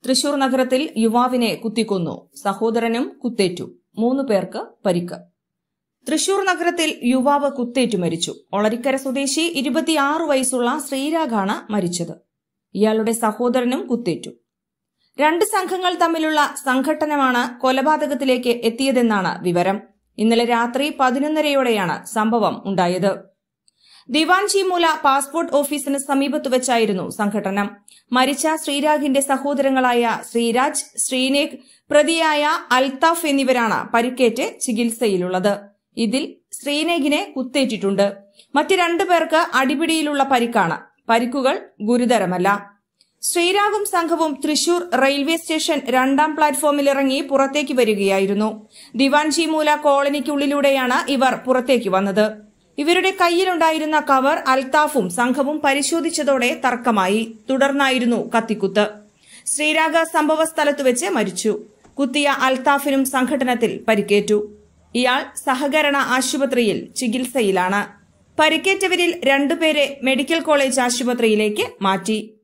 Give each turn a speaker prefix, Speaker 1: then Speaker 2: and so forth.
Speaker 1: തൃശൂർ നഗരത്തിൽ യുവാവിനെ കുത്തിക്കൊന്നു സഹോദരനും കുത്തേറ്റു മൂന്ന് പേർക്ക് പരിക്ക് തൃശൂർ നഗരത്തിൽ യുവാവ് കുത്തേറ്റു മരിച്ചു ഒളരിക്കര സ്വദേശി ഇരുപത്തിയാറ് വയസ്സുള്ള ശ്രീരാഗാണ് മരിച്ചത് ഇയാളുടെ സഹോദരനും കുത്തേറ്റു രണ്ട് സംഘങ്ങൾ തമ്മിലുള്ള സംഘട്ടനമാണ് കൊലപാതകത്തിലേക്ക് എത്തിയതെന്നാണ് വിവരം ഇന്നലെ രാത്രി പതിനൊന്നരയോടെയാണ് സംഭവം ഉണ്ടായത് ദിവാൻജിമൂല പാസ്പോർട്ട് ഓഫീസിന് സമീപത്ത് വെച്ചായിരുന്നു സംഘട്ടനം മരിച്ച ശ്രീരാഗിന്റെ സഹോദരങ്ങളായ ശ്രീരാജ് ശ്രീനേക് പ്രതിയായ അൽത്താഫ് എന്നിവരാണ് പരിക്കേറ്റ് ചികിത്സയിലുള്ളത് ഇതിൽ ശ്രീനേഗിനെ കുത്തേറ്റിട്ടുണ്ട് മറ്റ് രണ്ടു പേർക്ക് അടിപിടിയിലുള്ള പരിക്കാണ് പരിക്കുകൾ ഗുരുതരമല്ല ശ്രീരാഗും സംഘവും തൃശൂർ റെയിൽവേ സ്റ്റേഷൻ രണ്ടാം പ്ലാറ്റ്ഫോമിലിറങ്ങി പുറത്തേക്ക് വരികയായിരുന്നു ദിവാൻജിമൂല കോളനിക്കുള്ളിലൂടെയാണ് ഇവർ പുറത്തേക്ക് വന്നത് ഇവരുടെ കയ്യിലുണ്ടായിരുന്ന കവർ അൽത്താഫും സംഘവും പരിശോധിച്ചതോടെ തർക്കമായി തുടർന്നായിരുന്നു കത്തിക്കുത്ത് ശ്രീരാഗ സംഭവ സ്ഥലത്ത് വെച്ച് മരിച്ചു കുത്തിയ അൽത്താഫിനും സംഘടനത്തിൽ പരിക്കേറ്റു ഇയാൾ സഹകരണ ആശുപത്രിയിൽ ചികിത്സയിലാണ് പരിക്കേറ്റവരിൽ രണ്ടുപേരെ മെഡിക്കൽ കോളേജ് ആശുപത്രിയിലേക്ക് മാറ്റി